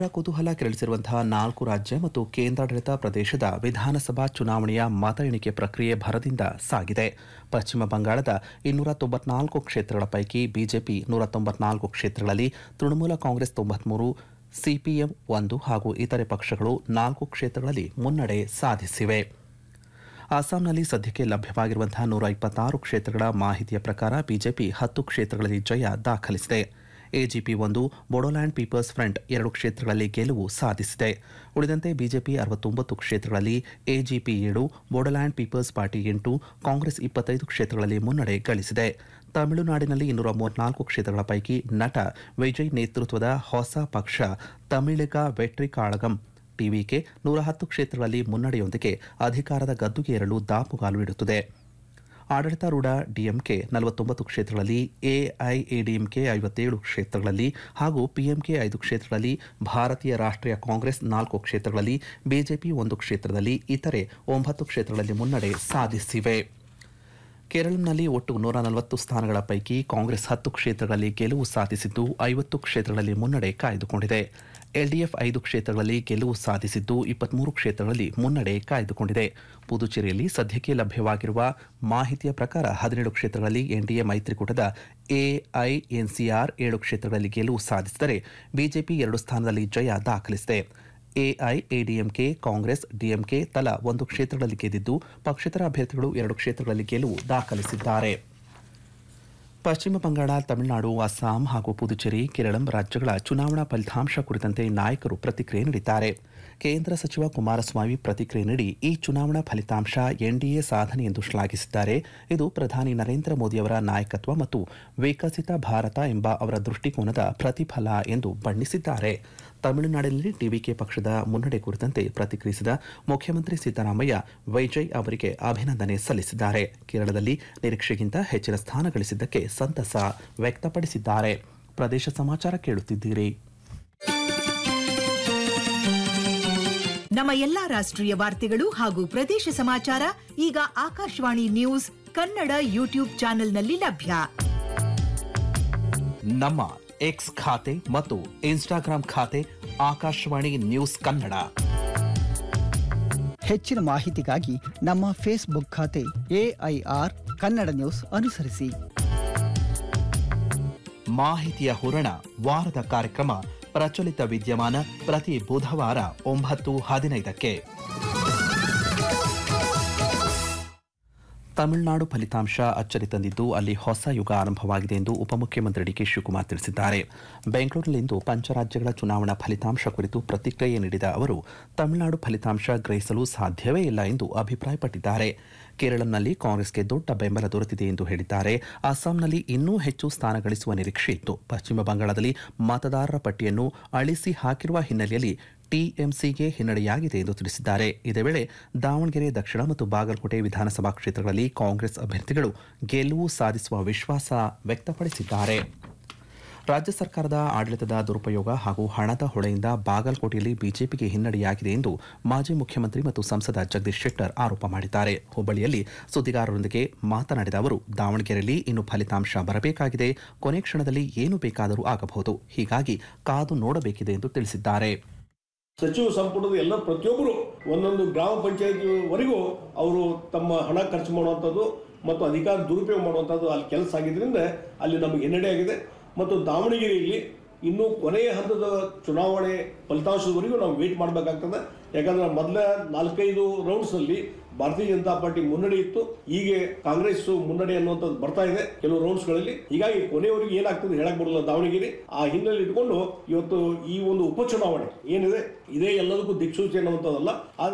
ಕುತೂಹಲ ಕೆರಳಿಸಿರುವಂತಹ ನಾಲ್ಕು ರಾಜ್ಯ ಮತ್ತು ಕೇಂದ್ರಾಡಳಿತ ಪ್ರದೇಶದ ವಿಧಾನಸಭಾ ಚುನಾವಣೆಯ ಮತ ಎಣಿಕೆ ಪ್ರಕ್ರಿಯೆ ಭರದಿಂದ ಸಾಗಿದೆ ಪಶ್ಚಿಮ ಬಂಗಾಳದ ಇನ್ನೂರ ತೊಂಬತ್ನಾಲ್ಕು ಕ್ಷೇತ್ರಗಳ ಪೈಕಿ ಬಿಜೆಪಿ ನೂರ ತೊಂಬತ್ನಾಲ್ಕು ಕ್ಷೇತ್ರಗಳಲ್ಲಿ ತೃಣಮೂಲ ಕಾಂಗ್ರೆಸ್ ತೊಂಬತ್ಮೂರು ಸಿಪಿಎಂ ಒಂದು ಹಾಗೂ ಇತರೆ ಪಕ್ಷಗಳು ನಾಲ್ಕು ಕ್ಷೇತ್ರಗಳಲ್ಲಿ ಮುನ್ನಡೆ ಸಾಧಿಸಿವೆ ಅಸ್ಸಾಂನಲ್ಲಿ ಸದ್ಯಕ್ಕೆ ಲಭ್ಯವಾಗಿರುವಂತಹ ನೂರ ಇಪ್ಪತ್ತಾರು ಕ್ಷೇತ್ರಗಳ ಮಾಹಿತಿಯ ಪ್ರಕಾರ ಬಿಜೆಪಿ ಹತ್ತು ಕ್ಷೇತ್ರಗಳಲ್ಲಿ ಜಯ ದಾಖಲಿಸಿದೆ ಎಜಿಪಿ ಒಂದು ಬೋಡೋಲ್ಯಾಂಡ್ ಪೀಪಲ್ಸ್ ಫ್ರಂಟ್ ಎರಡು ಕ್ಷೇತ್ರಗಳಲ್ಲಿ ಗೆಲುವು ಸಾಧಿಸಿದೆ ಉಳಿದಂತೆ ಬಿಜೆಪಿ ಅರವತ್ತೊಂಬತ್ತು ಕ್ಷೇತ್ರಗಳಲ್ಲಿ ಎಜಿಪಿ ಏಳು ಬೋಡೋಲ್ಯಾಂಡ್ ಪೀಪಲ್ಸ್ ಪಾರ್ಟಿ ಎಂಟು ಕಾಂಗ್ರೆಸ್ ಇಪ್ಪತ್ತೈದು ಕ್ಷೇತ್ರಗಳಲ್ಲಿ ಮುನ್ನಡೆ ಗಳಿಸಿದೆ ತಮಿಳುನಾಡಿನಲ್ಲಿ ಇನ್ನೂರ ಮೂವತ್ನಾಲ್ಕು ಕ್ಷೇತ್ರಗಳ ಪೈಕಿ ನಟ ವಿಜಯ್ ನೇತೃತ್ವದ ಹೊಸ ಪಕ್ಷ ತಮಿಳಿಗ ವೆಟ್ರಿ ಕಾಳಗಂ ಟಿವಿಕೆ ನೂರ ಹತ್ತು ಕ್ಷೇತ್ರಗಳಲ್ಲಿ ಮುನ್ನಡೆಯೊಂದಿಗೆ ಅಧಿಕಾರದ ಗದ್ದುಗೆ ಏರಲು ದಾಪುಗಾಲು ಇಡುತ್ತದೆ ಆಡಳಿತಾರೂಢ ಡಿಎಂಕೆ ನಲವತ್ತೊಂಬತ್ತು ಕ್ಷೇತ್ರಗಳಲ್ಲಿ ಎಐಎಡಿಎಂಕೆ ಐವತ್ತೇಳು ಕ್ಷೇತ್ರಗಳಲ್ಲಿ ಹಾಗೂ ಪಿಎಂಕೆ ಐದು ಕ್ಷೇತ್ರಗಳಲ್ಲಿ ಭಾರತೀಯ ರಾಷ್ಟ್ರೀಯ ಕಾಂಗ್ರೆಸ್ ನಾಲ್ಕು ಕ್ಷೇತ್ರಗಳಲ್ಲಿ ಬಿಜೆಪಿ ಒಂದು ಕ್ಷೇತ್ರದಲ್ಲಿ ಇತರೆ ಒಂಬತ್ತು ಕ್ಷೇತ್ರಗಳಲ್ಲಿ ಮುನ್ನಡೆ ಸಾಧಿಸಿವೆ ಕೇರಳಂನಲ್ಲಿ ಒಟ್ಟು ನೂರ ನಲವತ್ತು ಸ್ಥಾನಗಳ ಪೈಕಿ ಕಾಂಗ್ರೆಸ್ ಹತ್ತು ಕ್ಷೇತ್ರಗಳಲ್ಲಿ ಗೆಲುವು ಸಾಧಿಸಿದ್ದು ಐವತ್ತು ಕ್ಷೇತ್ರಗಳಲ್ಲಿ ಮುನ್ನಡೆ ಕಾಯ್ದುಕೊಂಡಿದೆ ಎಲ್ಡಿಎಫ್ ಐದು ಕ್ಷೇತ್ರಗಳಲ್ಲಿ ಗೆಲುವು ಸಾಧಿಸಿದ್ದು ಇಪ್ಪತ್ಮೂರು ಕ್ಷೇತ್ರಗಳಲ್ಲಿ ಮುನ್ನಡೆ ಕಾಯ್ದುಕೊಂಡಿದೆ ಪುದುಚೇರಿಯಲ್ಲಿ ಸದ್ಯಕ್ಕೆ ಲಭ್ಯವಾಗಿರುವ ಮಾಹಿತಿಯ ಪ್ರಕಾರ ಹದಿನೇಳು ಕ್ಷೇತ್ರಗಳಲ್ಲಿ ಎನ್ಡಿಎ ಮೈತ್ರಿಕೂಟದ ಎಐಎನ್ಸಿಆರ್ ಏಳು ಕ್ಷೇತ್ರಗಳಲ್ಲಿ ಗೆಲುವು ಸಾಧಿಸಿದರೆ ಬಿಜೆಪಿ ಎರಡು ಸ್ಥಾನದಲ್ಲಿ ಜಯ ದಾಖಲಿಸಿದೆ ಎಐಎಡಿಎಂಕೆ ಕಾಂಗ್ರೆಸ್ ಡಿಎಂಕೆ ತಲಾ ಒಂದು ಕ್ಷೇತ್ರಗಳಲ್ಲಿ ಗೆದ್ದಿದ್ದು ಪಕ್ಷೇತರ ಅಭ್ಯರ್ಥಿಗಳು ಎರಡು ಕ್ಷೇತ್ರಗಳಲ್ಲಿ ಗೆಲುವು ದಾಖಲಿಸಿದ್ದಾರೆ ಪಶ್ಚಿಮ ಬಂಗಾಳ ತಮಿಳುನಾಡು ಅಸ್ಸಾಂ ಹಾಗೂ ಪುದುಚೇರಿ ಕೇರಳಂ ರಾಜ್ಯಗಳ ಚುನಾವಣಾ ಫಲಿತಾಂಶ ಕುರಿತಂತೆ ನಾಯಕರು ಪ್ರತಿಕ್ರಿಯೆ ನೀಡಿದ್ದಾರೆ ಕೇಂದ್ರ ಸಚಿವ ಕುಮಾರಸ್ವಾಮಿ ಪ್ರತಿಕ್ರಿಯೆ ನೀಡಿ ಈ ಚುನಾವಣಾ ಫಲಿತಾಂಶ ಎನ್ಡಿಎ ಸಾಧನೆ ಎಂದು ಶ್ಲಾಘಿಸಿದ್ದಾರೆ ಇದು ಪ್ರಧಾನಿ ನರೇಂದ್ರ ಮೋದಿಯವರ ನಾಯಕತ್ವ ಮತ್ತು ವಿಕಸಿತ ಭಾರತ ಎಂಬ ಅವರ ದೃಷ್ಟಿಕೋನದ ಪ್ರತಿಫಲ ಎಂದು ಬಣ್ಣಿಸಿದ್ದಾರೆ ತಮಿಳುನಾಡಿನಲ್ಲಿ ಟಿವಿಕೆ ಪಕ್ಷದ ಮುನ್ನಡೆ ಕುರಿತಂತೆ ಪ್ರತಿಕ್ರಿಯಿಸಿದ ಮುಖ್ಯಮಂತ್ರಿ ಸಿದ್ದರಾಮಯ್ಯ ವೈಜಯ್ ಅವರಿಗೆ ಅಭಿನಂದನೆ ಸಲ್ಲಿಸಿದ್ದಾರೆ ಕೇರಳದಲ್ಲಿ ನಿರೀಕ್ಷೆಗಿಂತ ಹೆಚ್ಚಿನ ಸ್ಥಾನ ಗಳಿಸಿದ್ದಕ್ಕೆ ಸಂತಸ ವ್ಯಕ್ತಪಡಿಸಿದ್ದಾರೆ ಪ್ರದೇಶ ಸಮಾಚಾರ ಕೇಳುತ್ತಿದ್ದೀರಿ ನಮ್ಮ ಎಲ್ಲಾ ರಾಷ್ಟ್ರೀಯ ವಾರ್ತೆಗಳು ಹಾಗೂ ಪ್ರದೇಶ ಸಮಾಚಾರ ಈಗ ಆಕಾಶವಾಣಿ ನ್ಯೂಸ್ ಕನ್ನಡ ಯೂಟ್ಯೂಬ್ ಚಾನೆಲ್ನಲ್ಲಿ ಲಭ್ಯ ನಮ್ಮ ಎಕ್ಸ್ ಖಾತೆ ಮತ್ತು ಇನ್ಸ್ಟಾಗ್ರಾಂ ಖಾತೆ ಆಕಾಶವಾಣಿ ನ್ಯೂಸ್ ಕನ್ನಡ ಹೆಚ್ಚಿನ ಮಾಹಿತಿಗಾಗಿ ನಮ್ಮ ಫೇಸ್ಬುಕ್ ಖಾತೆ ಎಐಆರ್ ಕನ್ನಡ ನ್ಯೂಸ್ ಅನುಸರಿಸಿ ಮಾಹಿತಿಯ ಹೂರಣ ವಾರದ ಕಾರ್ಯಕ್ರಮ ಪ್ರಚಲಿತ ವಿದ್ಯಮಾನ ಪ್ರತಿ ಬುಧವಾರ ಒಂಬತ್ತು ಹದಿನೈದಕ್ಕೆ ತಮಿಳುನಾಡು ಫಲಿತಾಂಶ ಅಚ್ಚರಿ ತಂದಿದ್ದು ಅಲ್ಲಿ ಹೊಸ ಯುಗ ಆರಂಭವಾಗಿದೆ ಎಂದು ಉಪಮುಖ್ಯಮಂತ್ರಿ ಡಿಕೆ ಶಿವಕುಮಾರ್ ತಿಳಿಸಿದ್ದಾರೆ ಬೆಂಗಳೂರಿನಲ್ಲಿಂದು ಪಂಚರಾಜ್ಯಗಳ ಚುನಾವಣಾ ಫಲಿತಾಂಶ ಕುರಿತು ಪ್ರತಿಕ್ರಿಯೆ ನೀಡಿದ ಅವರು ತಮಿಳುನಾಡು ಫಲಿತಾಂಶ ಗ್ರಹಿಸಲು ಸಾಧ್ಯವೇ ಇಲ್ಲ ಎಂದು ಅಭಿಪ್ರಾಯಪಟ್ಟಿದ್ದಾರೆ ಕೇರಳಂನಲ್ಲಿ ಕಾಂಗ್ರೆಸ್ಗೆ ದೊಡ್ಡ ಬೆಂಬಲ ದೊರೆತಿದೆ ಎಂದು ಹೇಳಿದ್ದಾರೆ ಅಸ್ಸಾಂನಲ್ಲಿ ಇನ್ನೂ ಹೆಚ್ಚು ಸ್ಥಾನ ಗಳಿಸುವ ನಿರೀಕ್ಷೆ ಇತ್ತು ಪಶ್ಚಿಮ ಬಂಗಾಳದಲ್ಲಿ ಮತದಾರರ ಪಟ್ಟಿಯನ್ನು ಅಳಿಸಿ ಹಾಕಿರುವ ಹಿನ್ನೆಲೆಯಲ್ಲಿ ಟಿಎಂಸಿಗೆ ಹಿನ್ನಡೆಯಾಗಿದೆ ಎಂದು ತಿಳಿಸಿದ್ದಾರೆ ಇದೇ ವೇಳೆ ದಾವಣಗೆರೆ ದಕ್ಷಿಣ ಮತ್ತು ಬಾಗಲಕೋಟೆ ವಿಧಾನಸಭಾ ಕ್ಷೇತ್ರಗಳಲ್ಲಿ ಕಾಂಗ್ರೆಸ್ ಅಭ್ಯರ್ಥಿಗಳು ಗೆಲುವು ಸಾಧಿಸುವ ವಿಶ್ವಾಸ ವ್ಯಕ್ತಪಡಿಸಿದ್ದಾರೆ ರಾಜ್ಯ ಸರ್ಕಾರದ ಆಡಳಿತದ ದುರುಪಯೋಗ ಹಾಗೂ ಹಣದ ಹೊಳೆಯಿಂದ ಬಾಗಲಕೋಟೆಯಲ್ಲಿ ಬಿಜೆಪಿಗೆ ಹಿನ್ನಡೆಯಾಗಿದೆ ಎಂದು ಮಾಜಿ ಮುಖ್ಯಮಂತ್ರಿ ಮತ್ತು ಸಂಸದ ಜಗದೀಶ್ ಶೆಟ್ಟರ್ ಆರೋಪ ಮಾಡಿದ್ದಾರೆ ಹುಬ್ಬಳ್ಳಿಯಲ್ಲಿ ಸುದ್ದಿಗಾರರೊಂದಿಗೆ ಮಾತನಾಡಿದ ಅವರು ದಾವಣಗೆರೆಯಲ್ಲಿ ಇನ್ನು ಫಲಿತಾಂಶ ಬರಬೇಕಾಗಿದೆ ಕೊನೆ ಕ್ಷಣದಲ್ಲಿ ಏನು ಬೇಕಾದರೂ ಆಗಬಹುದು ಹೀಗಾಗಿ ಕಾದು ನೋಡಬೇಕಿದೆ ಎಂದು ತಿಳಿಸಿದ್ದಾರೆ ಸಚಿವ ಸಂಪುಟದ ಎಲ್ಲ ಪ್ರತಿಯೊಬ್ಬರು ಒಂದೊಂದು ಗ್ರಾಮ ಪಂಚಾಯತಿವರೆಗೂ ಅವರು ತಮ್ಮ ಹಣ ಖರ್ಚು ಮಾಡುವಂಥದ್ದು ಮತ್ತು ಅಧಿಕಾರ ದುರುಪಯೋಗ ಮಾಡುವಂಥದ್ದು ಅಲ್ಲಿ ಕೆಲಸ ಆಗಿದ್ದರಿಂದ ಅಲ್ಲಿ ನಮಗೆ ಹಿನ್ನಡೆ ಆಗಿದೆ ಮತ್ತು ದಾವಣಗೆರೆಯಲ್ಲಿ ಇನ್ನೂ ಕೊನೆಯ ಹಂತದ ಚುನಾವಣೆ ಫಲಿತಾಂಶದವರೆಗೂ ನಾವು ವೇಟ್ ಮಾಡಬೇಕಾಗ್ತದೆ ಯಾಕಂದ್ರೆ ಮೊದಲ ನಾಲ್ಕೈದು ರೌಂಡ್ಸ್ನಲ್ಲಿ ಭಾರತೀಯ ಜನತಾ ಪಾರ್ಟಿ ಮುನ್ನಡೆ ಇತ್ತು ಹೀಗೆ ಕಾಂಗ್ರೆಸ್ ಮುನ್ನಡೆ ಅನ್ನುವಂಥದ್ದು ಬರ್ತಾ ಇದೆ ಕೆಲವು ರೌಂಡ್ಸ್ಗಳಲ್ಲಿ ಹೀಗಾಗಿ ಕೊನೆಯವರೆಗೆ ಏನಾಗ್ತದೆ ಹೇಳಕ್ ಬರಲ್ಲ ದಾವಣಗೆರೆ ಆ ಹಿನ್ನೆಲೆ ಇಟ್ಕೊಂಡು ಇವತ್ತು ಈ ಒಂದು ಉಪಚುನಾವಣೆ ಏನಿದೆ ಇದೇ ಎಲ್ಲದಕ್ಕೂ ದಿಕ್ಸೂಚಿ ಅನ್ನುವಂಥದ್ದಲ್ಲ ಆದ್ರೆ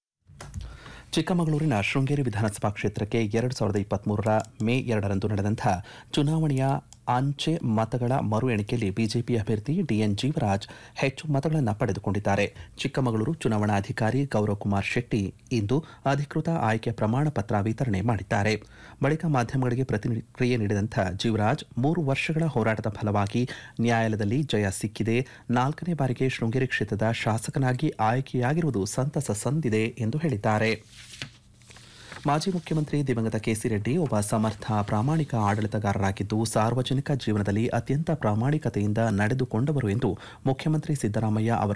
ಚಿಕ್ಕಮಗಳೂರಿನ ಶೃಂಗೇರಿ ವಿಧಾನಸಭಾ ಕ್ಷೇತ್ರಕ್ಕೆ ಎರಡು ಸಾವಿರದ ಇಪ್ಪತ್ಮೂರರ ಮೇ ಎರಡರಂದು ನಡೆದಂತಹ ಚುನಾವಣೆಯ ಅಂಚೆ ಮತಗಳ ಮರು ಎಣಿಕೆಯಲ್ಲಿ ಬಿಜೆಪಿ ಅಭ್ಯರ್ಥಿ ಡಿಎನ್ ಜೀವರಾಜ್ ಹೆಚ್ಚು ಮತಗಳನ್ನು ಪಡೆದುಕೊಂಡಿದ್ದಾರೆ ಚಿಕ್ಕಮಗಳೂರು ಚುನಾವಣಾಧಿಕಾರಿ ಗೌರವ್ ಕುಮಾರ್ ಶೆಟ್ಟಿ ಇಂದು ಅಧಿಕೃತ ಆಯ್ಕೆ ಪ್ರಮಾಣ ಪತ್ರ ವಿತರಣೆ ಮಾಡಿದ್ದಾರೆ ಬಳಿಕ ಮಾಧ್ಯಮಗಳಿಗೆ ಪ್ರತಿಕ್ರಿಯೆ ನೀಡಿದಂಥ ಜೀವರಾಜ್ ಮೂರು ವರ್ಷಗಳ ಹೋರಾಟದ ಫಲವಾಗಿ ನ್ಯಾಯಾಲಯದಲ್ಲಿ ಜಯ ಸಿಕ್ಕಿದೆ ನಾಲ್ಕನೇ ಬಾರಿಗೆ ಶೃಂಗೇರಿ ಕ್ಷೇತ್ರದ ಶಾಸಕನಾಗಿ ಆಯ್ಕೆಯಾಗಿರುವುದು ಸಂತಸ ಸಂದಿದೆ ಎಂದು ಹೇಳಿದ್ದಾರೆ ಮಾಜಿ ಮುಖ್ಯಮಂತ್ರಿ ದಿವಂಗತ ಕೆಸಿ ರೆಡ್ಡಿ ಒಬ್ಬ ಸಮರ್ಥ ಪ್ರಾಮಾಣಿಕ ಆಡಳಿತಗಾರರಾಗಿದ್ದು ಸಾರ್ವಜನಿಕ ಜೀವನದಲ್ಲಿ ಅತ್ಯಂತ ಪ್ರಾಮಾಣಿಕತೆಯಿಂದ ನಡೆದುಕೊಂಡವರು ಎಂದು ಮುಖ್ಯಮಂತ್ರಿ ಸಿದ್ದರಾಮಯ್ಯ ಅವರ